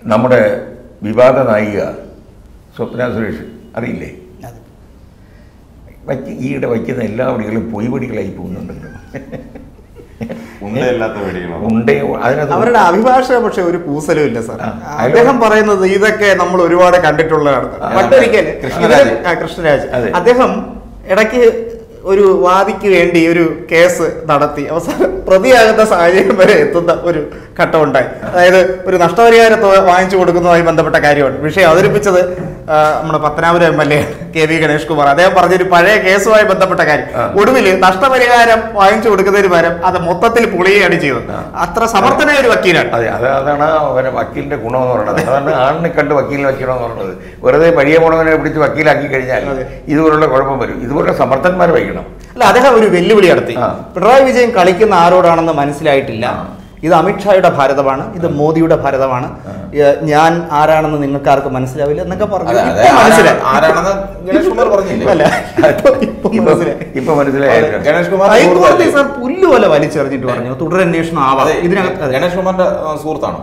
നമ്മുടെ വിവാദ നായിക സ്വപ്ന സുരേഷ് അറിയില്ലേ അതെ. വയ്ക്ക ഈയിടെ വയ്ക്കുന്ന എല്ലാ വടികളും പൊയ്വടികളായി പോകുന്നുണ്ടല്ലോ ഉണ്ടയില്ലാത്ത വെടികളോ ഉണ്ടേ അതിനകത്ത് അവരുടെ അഭിഭാഷ പക്ഷെ ഒരു കൂസലും ഇല്ല സാർ ആ, അദ്ദേഹം പറയുന്നത് ഇതൊക്കെ നമ്മൾ ഒരുപാട് കണ്ടിട്ടുള്ളതാണ് ആ, മറ്റൊരിക്കൽ കൃഷ്ണരാജ്. ഇതിൽ- ആ, കൃഷ്ണരാജ് അതെ. അദ്ദേഹം ഇടയ്ക്ക് ഒരു വാദിക്ക് വേണ്ടി ഒരു കേസ് നടത്തി അവസാനം പ്രതിയാകുന്ന സാഹചര്യം വരെ എത്തുന്ന ഒരു ഘട്ടമുണ്ടായി അതായത് ഒരു നഷ്ടപരിഹാര തുക വാങ്ങിച്ചു കൊടുക്കുന്നതുമായി ബന്ധപ്പെട്ട കാര്യമാണ് വിഷയം അവതരിപ്പിച്ചത് ആ, നമ്മുടെ Pathanapuram M L A K V Ganesh Kumar അദ്ദേഹം പറഞ്ഞൊരു പഴയ കേസുമായി ബന്ധപ്പെട്ട കാര്യം ആ. ഒടുവിൽ നഷ്ടപരിഹാരം വാങ്ങിച്ചു കൊടുക്കുന്നതിന് പകരം അത് മൊത്തത്തിൽ പുളിയുകയാണ് ചെയ്തത് ആ. അത്ര സമർത്ഥനായ ഒരു വക്കീലാണ് അതെ അത് അതാണ് അവരെ വക്കീലിന്റെ ഗുണമെന്ന് പറയുന്നത് അതാണ് ആണിനെ കണ്ട് വക്കീലിനെ വയ്ക്കണമെന്ന് പറയുന്നത് വെറുതെ പഴിയ പോണവനെ പിടിച്ച് വക്കീലാക്കി കഴിഞ്ഞാൽ അതെ. ഇതുപോലുള്ള കുഴപ്പം വരും ഇതുപോലുള്ള സമർത്ഥന്മാർ വയ്ക്കണം അല്ല അദ്ദേഹം ഒരു വെല്ലുവിളി നടത്തി ആ. പിണറായി വിജയൻ കളിക്കുന്ന ആരോടാണെന്ന് മനസ്സിലായിട്ടില്ല ഇത് അമിത്ഷായുടെ ഭാരതമാണ് ഇത് മോദിയുടെ ഭാരതമാണ് ഏ, ഞാൻ ആരാണെന്ന് നിങ്ങൾക്ക് ആർക്കും മനസ്സിലാവില്ല എന്നൊക്കെ പറഞ്ഞു അതെ, അതെ, ഇപ്പൊ ആരാ- മനസ്സിലായി ആരാണെന്ന് ഗണേഷ് കുമാർ പറഞ്ഞില്ലേ? അല്ല ഇപ്പൊ- ഇപ്പൊ ഇപ്പൊ മനസ്സിലായി ഇപ്പൊ മനസ്സിലായല്ലോ ഗണേഷ് കുമാർ ഹൈക്കോടതി സുഹൃത്തല്ലേ? സാർ പുല്ല് പോലെ വലിച്ചെറിഞ്ഞിട്ട് പറഞ്ഞു തുടരന്വേഷണം ആവാം അതെ, ഇതിനകത്ത് അതെ. ഗണേഷ് കുമാറിന്റെ ആ, സുഹൃത്താണോ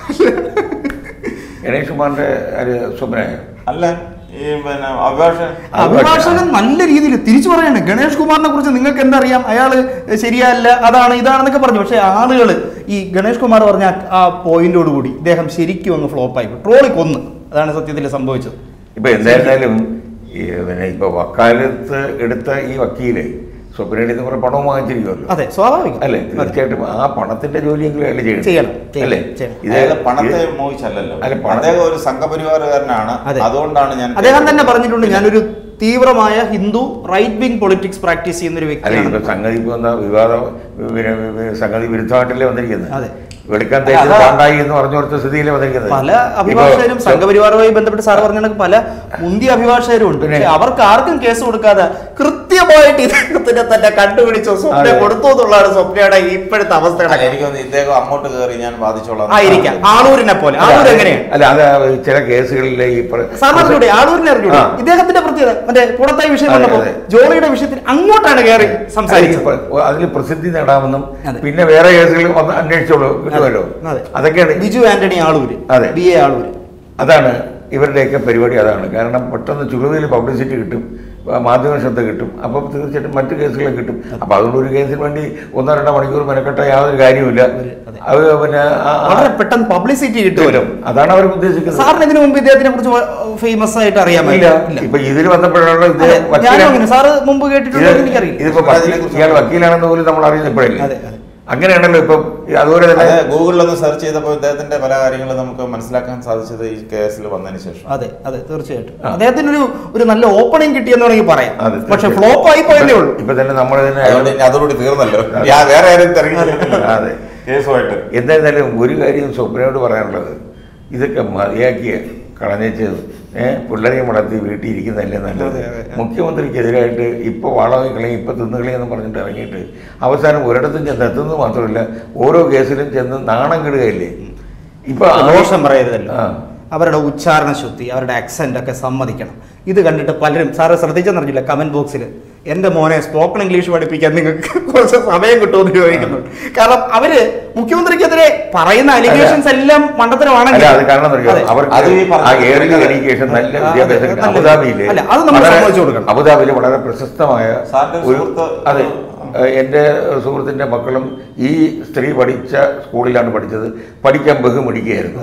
ഗണേഷ് കുമാറിന്റെ ഒരു സ്വപ്നയോ അല്ല ഈ പിന്നെ അഭിഭാഷകൻ അഭിഭാഷകൻ നല്ല രീതിയിൽ തിരിച്ചു പറയാണ് ഗണേഷ് കുമാറിനെ കുറിച്ച് നിങ്ങൾക്ക് എന്തറിയാം അയാള് ശരിയല്ല അതാണ് ഇതാണെന്നൊക്കെ പറഞ്ഞു പക്ഷേ ആളുകൾ ഈ ഗണേഷ് കുമാർ പറഞ്ഞ ആ- ആ പോയിന്റോട് കൂടി ഇദ്ദേഹം ശരിക്കും അങ്ങ് ഫ്ലോപ്പായി ട്രോളി കൊന്ന് അതാണ് സത്യത്തിൽ സംഭവിച്ചത് ഇപ്പൊ എന്തായിരുന്നാലും ഈ പിന്നെ ഇപ്പൊ വക്കാലത്ത് എടുത്ത ഈ വക്കീല് സ്വപ്നയുടെ നിന്ന് കുറെ പണവും വാങ്ങിച്ചിരിക്കുമല്ലോ അതെ സ്വാഭാവികം അല്ലേ തീർച്ചയായിട്ടും ആ പണത്തിന്റെ ജോലിയെങ്കിലും അയാൾ ചെയ്യണം ചെയ്യണം, ചെയ്യണം, അല്ലേ ചെയ്യണം. ഇത് അയാള് പണത്തെ ഇത് മോഹിച്ചല്ലല്ലോ അല്ല, പണം- അദ്ദേഹം ഒരു സംഘപരിവാറുകാരനാണ് അതെ. അതുകൊണ്ടാണ് ഞാൻ അദ്ദേഹം തന്നെ പറഞ്ഞിട്ടുണ്ട് ഞാനൊരു തീവ്രമായ Hindu right wing politics practice ചെയ്യുന്ന ഒരു അല്ല വ്യക്തിയാണ് ഇപ്പൊ സംഗതി ഇപ്പൊ എന്താ വിവാദം പിന്നെ പിന്നെ സംഗതി വിരുദ്ധമായിട്ടല്ലേ വന്നിരിക്കുന്നത് അതെ. വെളുക്കാൻ അല്ല, തേച്ചത് അതാ- പാണ്ടായി എന്ന് പറഞ്ഞു കൊടുത്ത സ്ഥിതിയിലെ വന്നിരിക്കുന്നത് പല അഭിഭാഷകരും ഇപ്പൊ- സംഘപരിവാറുമായി ബന്ധപ്പെട്ട് സാർ പറഞ്ഞ കണക്ക് പല മുന്തിയ അഭിഭാഷകരും ഉണ്ട് പിന്നെ- പക്ഷെ അവർക്ക് ആർക്കും കേസ് കൊടുക്കാതെ കൃത്യമായിട്ട് ഇദ്ദേഹത്തിനെ തന്നെ കണ്ടുപിടിച്ചു സ്വപ്ന അതെ. കൊടുത്തു എന്നുള്ളതാണ് സ്വപ്നയുടെ ഇപ്പോഴത്തെ അല്ല, അവസ്ഥയുടെ എനിക്ക് തോന്നുന്നു ഇദ്ദേഹം അങ്ങോട്ട് കയറി ഞാൻ ബാധിച്ചോളാം ആയിരിക്കാം ആളൂരിനെ പോലെ ആളൂർ എങ്ങനെയാണ് അല്ല അത് ചില കേസുകളിലെ ഈ പ്ര- സാറിന് അറിഞ്ഞൂടെ ആളൂരിനെ അറിഞ്ഞൂടെ ആ. ഇദ്ദേഹത്തിന്റെ പ്രത്യേകത മറ്റേ കൂടത്തായി വിഷയം അതെ, വന്നപ്പോ അതെ. ജോളിയുടെ വിഷയത്തിൽ അങ്ങോട്ടാണ് കയറി സംസാരിച്ചത് അതിൽ പ്രസിദ്ധി നേടാമെന്നും അതെ. പിന്നെ വേറെ കേസുകൾ വന്ന് അന്വേഷിച്ചോളൂ കിട്ടുമല്ലോ അതെ. അതൊക്കെയാണ് ബിജു ആന്റണി ആളൂര് അതെ. ബി എ ആളൂര് അതാണ് ഇവരുടെയൊക്കെ പരിപാടി അതാണ് കാരണം പെട്ടെന്ന് ചുളുവിൽ പബ്ലിസിറ്റി കിട്ടും ആ, മാധ്യമ ശ്രദ്ധ കിട്ടും അപ്പം തീർച്ചയായിട്ടും മറ്റു കേസുകൾ കിട്ടും അപ്പം അതുകൊണ്ട് ഒരു കേസിന് വേണ്ടി ഒന്നോ രണ്ടോ മണിക്കൂർ മെനക്കെട്ട യാതൊരു കാര്യമില്ല അതെ. അത് പിന്നെ ആ- ആ- വളരെ പെട്ടെന്ന് പബ്ലിസിറ്റി കിട്ടുമല്ലോ അതാണ് അവർ ഉദ്ദേശിക്കുന്നത് സാറിന് ഇതിനു മുമ്പ് ഇദ്ദേഹത്തിനെ കുറിച്ച് ഫേമസ് ആയിട്ട് അറിയാമോ ഇല്ല ഇപ്പൊ ഇതിൽ വന്നപ്പോഴാണ് ഇത് അതെ, ഞാനും വക്കീലാണ്. അങ്ങനെ സാറ് മുമ്പ് ഇത് കേട്ടിട്ടുണ്ടോ എന്ന് എനിക്കറിയില്ല ഇതിപ്പോ വക്കീൽ- ഇയാൾ വക്കീലാണെന്ന് പോലും നമ്മൾ അറിയുന്ന ഇപ്പോഴല്ലേ അതെ, അതെ. അങ്ങനെയാണല്ലോ ഇപ്പം അതുപോലെ തന്നെ അതെ ഗൂഗിളിലൊന്ന് സെർച്ച് ചെയ്തപ്പോൾ ഇദ്ദേഹത്തിന്റെ പല കാര്യങ്ങളും നമുക്ക് മനസ്സിലാക്കാൻ സാധിച്ചത് ഈ കേസിൽ വന്നതിന് ശേഷം അതെ അതെ തീർച്ചയായിട്ടും അദ്ദേഹത്തിന് ഒരു ഒരു നല്ല ഓപ്പണിംഗ് കിട്ടിയെന്ന് വേണമെങ്കിൽ പറയാം അതെ, പക്ഷെ തീർച്ചയായും. ഫ്ലോപ്പ് ആയി പോയതേ ഉള്ളൂ ഇപ്പൊ തന്നെ നമ്മൾ തന്നെ അതുകൊണ്ട് ഇനി അതോടുകൂടി തീർന്നല്ലോ ഞാൻ വേറെ ആരും തിരക്കില്ല അതെ. കേസുമായിട്ട് എന്തായിരുന്നാലും ഒരു കാര്യം സ്വപ്നയോട് പറയാനുള്ളത് ഇതൊക്കെ മതിയാക്കിയ കളഞ്ഞേച്ച് ഏഹ് പിള്ളേരെയും വളർത്തി വീട്ടിൽ ഇരിക്കുന്നതല്ലേ നല്ലത് അതെ, അതെ. മുഖ്യമന്ത്രിക്കെതിരായിട്ട് ഇപ്പോൾ വാളവി കളി ഇപ്പോൾ തിന്നുകളി എന്ന് പറഞ്ഞിട്ട് ഇറങ്ങിയിട്ട് അവസാനം ഒരിടത്തും ചെന്ന് എത്തുന്നത് മാത്രമല്ല ഓരോ കേസിലും ചെന്ന് നാണം കെടുകയല്ലേ ഇപ്പൊ ആ- ദോഷം പറയരുതല്ലോ ആ. അവരുടെ ഉച്ചാരണ ശുദ്ധി അവരുടെ അക്സെന്റ് ഒക്കെ സമ്മതിക്കണം ഇത് കണ്ടിട്ട് പലരും സാറ് ശ്രദ്ധിച്ചെന്നറിഞ്ഞില്ല കമന്റ് ബോക്സിൽ എന്റെ മോനെ സ്പോക്കൺ ഇംഗ്ലീഷ് പഠിപ്പിക്കാൻ നിങ്ങൾക്ക് കുറച്ച് സമയം കിട്ടുമെന്ന് ചോദിക്കുന്നുണ്ട് കാരണം അവര് മുഖ്യമന്ത്രിക്കെതിരെ പറയുന്ന അലിഗേഷൻസ് എല്ലാം അല്ല മണ്ടത്തരമാണെങ്കിൽ അത് കാരണം എന്താ അറിയോ? അതെ. അവർക്ക് അത് ഈ പറഞ്ഞ- ആ ഏർലി എഡ്യൂക്കേഷൻ നല്ല ആ, അതെ, വിദ്യാഭ്യാസം നല്ല- അബുദാബിയില് അല്ല, അത് നമ്മൾ വളരെ- സമ്മതിച്ചു കൊടുക്കണം. അബുദാബിയില് വളരെ പ്രശസ്തമായ സാറിന്റെ ഒരു സുഹൃത്ത് അതെ ഏഹ് എൻ്റെ സുഹൃത്തിന്റെ മക്കളും ഈ സ്ത്രീ പഠിച്ച സ്കൂളിലാണ് പഠിച്ചത് പഠിക്കാൻ ബഹുമിടിക്കുകയായിരുന്നു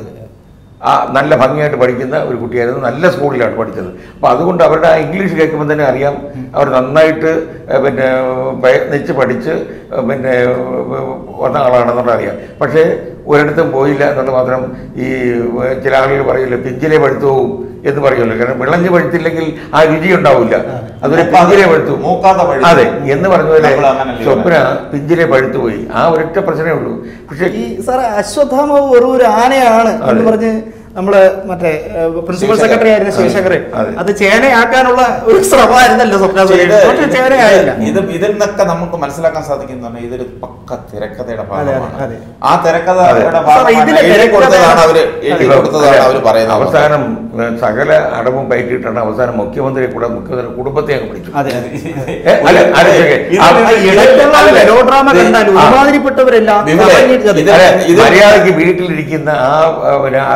ആ നല്ല ഭംഗിയായിട്ട് പഠിക്കുന്ന ഒരു കുട്ടിയായിരുന്നു നല്ല സ്കൂളിലാണ് പഠിച്ചത് അപ്പോൾ അതുകൊണ്ട് അവരുടെ ആ ഇംഗ്ലീഷ് കേൾക്കുമ്പോൾ തന്നെ അറിയാം അവർ നന്നായിട്ട് ഏഹ്, പിന്നെ പ്രയത്നിച്ച് പഠിച്ച് ഏഹ്, പിന്നെ ഏഹ്, വന്ന ആളാണെന്നുള്ള അറിയാം പക്ഷേ ഒരിടത്തും പോയില്ല എന്നുള്ളത് മാത്രം ഈ ഏഹ്, ചില ആളുകൾ പറയില്ല പിഞ്ചിലെ പഴുത്തു പോവും എന്ന് പറയുമല്ലോ കാരണം വിളഞ്ഞ് പഴുത്തില്ലെങ്കിൽ ആ രുചി ഉണ്ടാവില്ല അതൊരു പിഞ്ചിലെ പഴുത്തു മൂക്കാത്ത പഴുത്തു. അതെ എന്ന് പറഞ്ഞ പോലെ നമ്മൾ അങ്ങനല്ലേ സ്വപ്ന പിഞ്ചിലെ പഴുത്തു പോയി ആ ഒരൊറ്റ പ്രശ്നമേ ഉള്ളൂ പക്ഷേ ഈ സാറേ അശ്വത്ഥാമാവ് വെറും ഒരു ആനയാണ് എന്ന് അതെ. പറഞ്ഞ് നമ്മള് മറ്റേ പ്രിൻസിപ്പൽ ശിവശങ്കർ. സെക്രട്ടറി ആയിരുന്ന ശിവശങ്കർ അതെ. അത് ചേനയാക്കാനുള്ള ഒരു ശ്രമമായിരുന്നല്ലോ സ്വപ്ന സുരേഷ് പക്ഷെ ചേനയായില്ല ഇത് ഇതിൽ നിന്നൊക്കെ നമുക്ക് മനസ്സിലാക്കാൻ സാധിക്കുന്ന ഇതൊരു പക്ക തിരക്കഥയുടെ ഭാഗമാണ് അതെ. ആ തിരക്കഥയുടെ സാറേ, ഭാഗമാണ് ഇതിലെ എഴുതി തിരക്കഥ- കൊടുത്തതാണ് അവര് എഴുതി ഇപ്പം കൊടുത്തതാണ് അവര് പറയുന്നത് അവസാനം ഏ, സകല അടവും പയറ്റിയിട്ടാണ് അവസാനം മുഖ്യമന്ത്രിയെ കൂടെ മുഖ്യമന്ത്രി കുടുംബത്തെ അങ്ങ് പിടിച്ചു അതെ അതെ ഏ, അല്ല, ആലോചിച്ചേ. ഇത് ആ, ആ ഇടയ്ക്കുള്ള അല്ല, മെലോ ഡ്രാമ ഇത് കണ്ടാൽ ഒരുമാതിരിപ്പെട്ടവരെല്ലാം വിമലേ, പറഞ്ഞിട്ട് അതെ. ഇത് അല്ല, ഇത് മര്യാദയ്ക്ക് വീട്ടിലിരിക്കുന്ന ആ ആ, പിന്നെ അദ്ദേഹത്തിന്റെ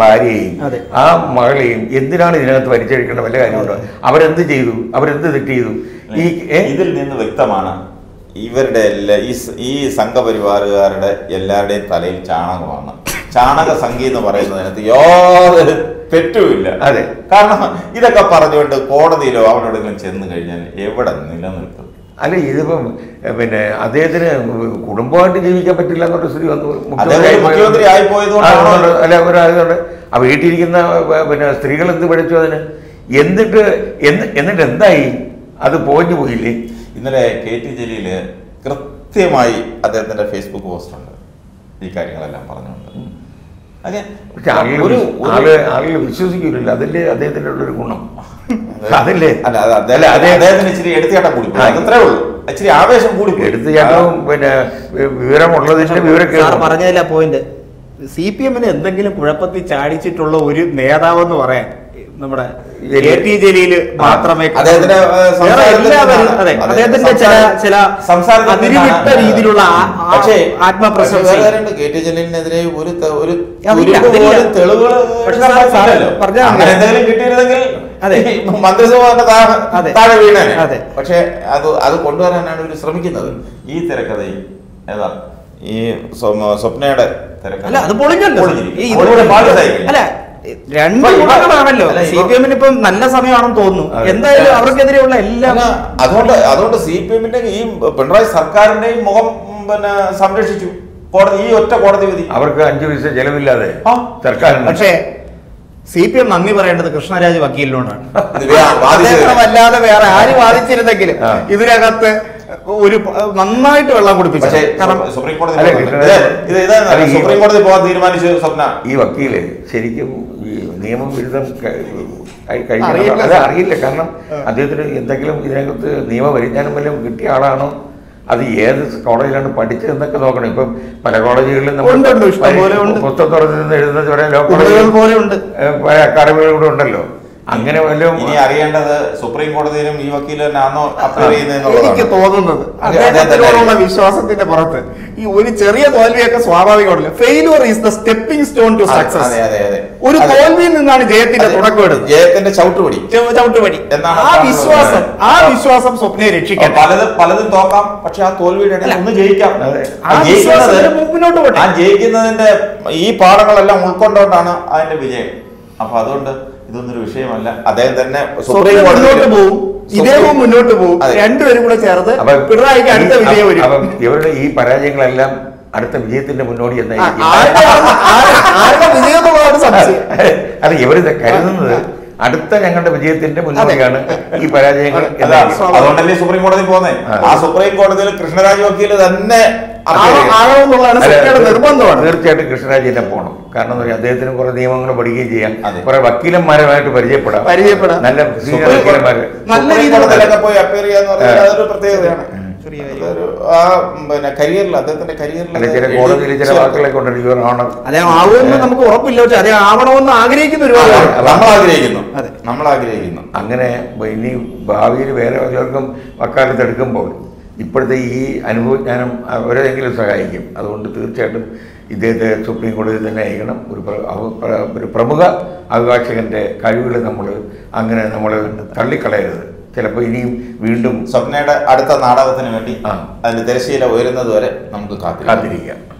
ഭാര്യയെയും അതെ. ആ മകളെയും എന്തിനാണ് ഇതിനകത്ത് വലിച്ചഴിക്കേണ്ട വല്ല കാര്യമുണ്ടോ അവരെന്ത് ചെയ്തു അവരെന്ത് തെറ്റ് ചെയ്തു ഈ ഏ? ഇതിൽ നിന്ന് വ്യക്തമാണ് ഇവരുടെ എല്ലാ ഈ സ- ഈ സംഘപരിവാറുകാരുടെ എല്ലാവരുടെയും തലയിൽ ചാണകമാണ് ചാണക സംഖ്യ എന്ന് പറയുന്നതിനകത്ത് യാതൊരു തെറ്റുമില്ല അതെ. കാരണം ഇതൊക്കെ പറഞ്ഞുകൊണ്ട് കോടതിയിലോ അവരോടെങ്കിലും ചെന്ന് കഴിഞ്ഞാൽ എവിടെ നിലനിൽക്കും അല്ല ഇതിപ്പം എ, പിന്നെ അദ്ദേഹത്തിന് കുടുംബമായിട്ട് ജീവിക്കാൻ പറ്റില്ല എന്നൊരു സ്ഥിതി വന്നു അദ്ദേഹം മുഖ്യമന്ത്രി ആയി പോയതുകൊണ്ടാണോ? ആ, അതുകൊണ്ട് അല്ല ഒരാളുണ്ട് ആ വീട്ടിലിരിക്കുന്ന പ- പിന്നെ സ്ത്രീകൾ എന്ത് പഠിച്ചു അതിന് എന്നിട്ട് എന്ന് എന്നിട്ട് എന്തായി അത് പോഞ്ഞു പോയില്ലേ ഇന്നലെ കെ ടി ജലീല് കൃത്യമായി അദ്ദേഹത്തിന്റെ ഫേസ്ബുക്ക് പോസ്റ്റ് ഉണ്ട് ഈ കാര്യങ്ങളെല്ലാം പറഞ്ഞുകൊണ്ട് അതെ പക്ഷെ ആളുകൾ ഒരു വിശ്വ- ഒരു- ആള് ആളുകൾ വിശ്വസിക്കൂലല്ലോ അതല്ലേ അദ്ദേഹത്തിന്റെ ഉള്ളൊരു ഗുണം അതല്ലേ അല്ല അത് അദ്ദേഹം- അല്ല, അതേ- അദ്ദേഹത്തിന് ഇച്ചിരി എടുത്തിയാട്ടം കൂടി പോയി. ആ. അതത്രേ ഉള്ളൂ ഇച്ചിരി ആവേശം കൂടി പോയി. എടുത്തു ചാട്ടവും പിന്നെ വി- വിവരമുള്ളതിന്റെ സാർ വിവരക്കേടും പറഞ്ഞതില്ല പോയിന്റ് സി പി എമ്മിന് എന്തെങ്കിലും കുഴപ്പത്തിൽ ചാടിച്ചിട്ടുള്ള ഒരു നേതാവെന്ന് പറയാൻ നമ്മുടെ കെ ടി ജലീല് മാത്രമേ അദ്ദേഹത്തിന്റെ, ഏഹ്, വേറെ സംസാരത്തിൽ എല്ലാവരും നിന്നാണ്. അതെ അദ്ദേഹത്തിന്റെ അദ്ദേഹത്തിന്റെ ചില സംസാരം- ചില സംസാരത്തിൽ അതിരുവിട്ട നിന്നാണ്. രീതിയിലുള്ള ആ- ആ പക്ഷേ ആത്മപ്രശംസ പക്ഷേ വേറെ കാര്യമുണ്ട്. കെ ടി ജലീലിനെതിരെ ഒരു ത- ഒരു അതില്ല, തുരുമ്പ് അതില്ല. പോലും തെളിവുകൾ പക്ഷേ എടുക്കാൻ സാർ- സാർ പറ്റില്ലല്ലോ. പറഞ്ഞാൽ അങ്ങനെ മതി. എന്തെങ്കിലും കിട്ടിയിരുന്നെങ്കിൽ അതെ. ഈ മന്ത്രിസഭ തന്നെ താഴെ അതെ. താഴെ വീണേനെ അതെ. പക്ഷേ അത് അത് കൊണ്ടുവരാനാണ് ഇവർ ശ്രമിക്കുന്നത് ഈ തിരക്കഥയിൽ ഏതാ ഈ സ്വ- സ്വപ്നയുടെ തിരക്കഥ അല്ല അത് പൊളിഞ്ഞല്ലോ പൊളിഞ്ഞിരിക്കും. ഈ പൊളിഞ്ഞ ഇത് പാടിയതായി കഴിഞ്ഞു. അല്ല രണ്ട് ഇപ്പൊ ഇപ്പൊ- ഗുണങ്ങളാണല്ലോ അല്ല, സി ഇപ്പൊ- പി എമ്മിന് ഇപ്പം നല്ല സമയമാണെന്ന് തോന്നുന്നു അതെ. എന്തായാലും അവർക്കെതിരെയുള്ള എല്ലാം അല്ല, അതുകൊണ്ട് അതുകൊണ്ട് സി പി എമ്മിന്റെ ഈ പിണറായി സർക്കാരിന്റെയും മുഖം ഉം, പിന്നെ സംരക്ഷിച്ചു കോടതി ഈ ഒറ്റ കോടതി വിധി അവർക്ക് അഞ്ചു പൈസ ചെലവില്ലാതെ ആ. സർക്കാരിന് പക്ഷേ സി പി എം നന്ദി പറയേണ്ടത് കൃഷ്ണരാജ് വക്കീലിനോടാണ് ഇത് വേ- വാദിച്ചതിന്. അദ്ദേഹമല്ലാതെ വേറെ ആര് വാദിച്ചിരുന്നെങ്കിലും ആ. ഇതിനകത്ത് ഒരു പ- നന്നായിട്ട് വെള്ളം കുടിപ്പിച്ചു പക്ഷേ കാരണം സു- സുപ്രീം കോടതി അല്ല, പോകുന്നുണ്ട്. കൃഷ്ണരാജ് ഇത് ഇത് ഇതാണ് അല്ല, ഈ- സുപ്രീം കോടതി പോകാൻ തീരുമാനിച്ചു സ്വപ്ന ഈ വക്കീല് ശരിക്കും ഈ നിയമവിരുദ്ധം ക- കഴി- കഴിക്കണം അറിയില്ല. അത് അറിയില്ല കാരണം അദ്ദേഹത്തിന് എന്തെങ്കിലും ഇതിനകത്ത് നിയമപരിജ്ഞാനം വല്ലതും കിട്ടിയ ആളാണോ അത് ഏത് കോളേജിലാണ് പഠിച്ചതെന്നൊക്കെ നോക്കണം ഇപ്പം പല കോളേജുകളിലും നമ്മൾ ഉണ്ട്, ഉണ്ട്, ഇഷ്ടം പോലെ ഉണ്ട്. പുസ്തകം തുറന്ന് എഴുതുന്നത് വരെ ലോ കൂടുതൽ കോളേജ് പോലെ ഉണ്ട് പല അക്കാദമികളും കൂടെ ഉണ്ടല്ലോ അങ്ങനെ വല്ലതും ഇനി അറിയേണ്ടത് സുപ്രീം കോടതിയിലും ഈ വക്കീൽ തന്നെ ആണോ അപ്പീൽ എനിക്ക് ചെയ്യുന്നതെന്നുള്ളതാണ് തോന്നുന്നത് അതെ, അതെ, അദ്ദേഹത്തിനോടുള്ള അതെ. വിശ്വാസത്തിന്റെ പുറത്ത് ഈ ഒരു ചെറിയ തോൽവിയൊക്കെ സ്വാഭാവികമല്ല failure is the stepping stone to അതെ, സക്സസ് അതെ, അതെ, അതെ. ഒരു അതെ. തോൽവിയിൽ നിന്നാണ് ജയത്തിന്റെ അതെ. തുടക്കം എടുത്തത് ജയത്തിന്റെ ചവിട്ടുപടി ചവ്- ചവിട്ടുപടി എന്നാണ് ആ താങ്കൾ വിശ്വാസം പറയുന്നത്. ആ വിശ്വാസം സ്വപ്നയെ രക്ഷിക്കട്ടെ പലതും പലതും തോക്കാം പക്ഷെ ആ തോൽവിയുടെ ഇടയിൽ ഒന്ന് ജയിക്കാം അതെ. ആ ആ ജയിക്കുന്നത് വിശ്വാസത്തിന് മുന്നോട്ട് പോട്ടെ. ആ ജയിക്കുന്നതിന്റെ ഈ പാഠങ്ങളെല്ലാം ഉൾക്കൊണ്ടുകൊണ്ടാണ് അതിന്റെ വിജയം അപ്പൊ അതുകൊണ്ട് ഇതൊന്നൊരു വിഷയമല്ല അദ്ദേഹം തന്നെ സുപ്രീം സ്വപ്നം മുന്നോട്ട് കോടതിയിൽ പോകും ഇദ്ദേഹവും മുന്നോട്ട് പോകും അതെ. രണ്ടുപേരും കൂടെ ചേർന്ന് അപ്പം പിണറായിക്ക് അടുത്ത ഈ- വിജയം വരും അപ്പം ഇവരുടെ ഈ പരാജയങ്ങളെല്ലാം അടുത്ത വിജയത്തിന്റെ മുന്നോടി ആ, എന്നായിരിക്കും ആരുടെ ആരുടെ- ആരുടെ വിജയം എന്നുള്ളതാണ് സംശയം അല്ല ഇവരിത് കരുതുന്നത് അടുത്ത ഞങ്ങളുടെ വിജയത്തിന്റെ മുന്നോടിയാണ് ഈ പരാജയങ്ങൾ അല്ല, എന്നായിരിക്കും. അതുകൊണ്ടല്ലേ സുപ്രീം കോടതി പോകുന്നത് ആ. ആ സുപ്രീം കോടതിയിൽ കൃഷ്ണരാജ് വക്കീൽ തന്നെ appeal ആണോ ചെയ്യും. ആണോ എന്നുള്ളതാണ് അല്ല, സ്വപ്നയുടെ നിർബന്ധമാണ് തീർച്ചയായിട്ടും കൃഷ്ണരാജ് തന്നെ പോകണം കാരണം എന്താ പറയുക അദ്ദേഹത്തിന് കുറെ നിയമങ്ങൾ പഠിക്കുകയും ചെയ്യാം അതെ. കുറെ വക്കീലന്മാരുമായിട്ട് പരിചയപ്പെടാം പരിചയപ്പെടാം. നല്ല സീനിയർ സുപ്രീം വക്കീലന്മാര് നല്ല സുപ്രീം രീതിയിൽ കോടതിയിലൊക്കെ പോയി അപ്പീൽ ചെയ്യാന്ന് പറഞ്ഞാൽ ആ. അതൊരു പ്രത്യേകതയാണ് ചെറിയ അതൊരു ആ പിന്നെ കരിയറിൽ അദ്ദേഹത്തിന്റെ കരിയറിൽ അല്ല ചില കോടതിയിൽ ചില വാക്കുകളൊക്കെ ഉണ്ട് യുവർ ഓണർ അദ്ദേഹം ആവുമെന്ന് നമുക്ക് ഉറപ്പില്ല പക്ഷെ അദ്ദേഹം ആവണമെന്ന് ആഗ്രഹിക്കുന്ന ഒരുപാട് പേരുണ്ട്. നമ്മൾ ആഗ്രഹിക്കുന്നു അതെ. നമ്മൾ ആഗ്രഹിക്കുന്നു അങ്ങനെ ഇനി ഭാവിയിൽ വേറെ വല്ലവർക്കും വക്കാലത്ത് എടുക്കുമ്പോൾ ഇപ്പോഴത്തെ ഈ അനുഭവജ്ഞാനം അവരെങ്കിലും സഹായിക്കും അതുകൊണ്ട് തീർച്ചയായിട്ടും ഇദ്ദേഹത്തെ സുപ്രീം കോടതിയിൽ തന്നെ അയക്കണം ഒരു പ്ര- അവ- പ്ര- ഒരു പ്രമുഖ അഭിഭാഷകന്റെ കഴിവുകൾ നമ്മൾ അങ്ങനെ നമ്മൾ തള്ളിക്കളയരുത് ചിലപ്പോൾ ഇനിയും വീണ്ടും സ്വപ്നയുടെ അടുത്ത നാടകത്തിന് വേണ്ടി ആ. അതിന്റെ തിരശ്ശീല ഉയരുന്നത് വരെ നമുക്ക് കാത്തിരിക്കാം കാത്തിരിക്കാം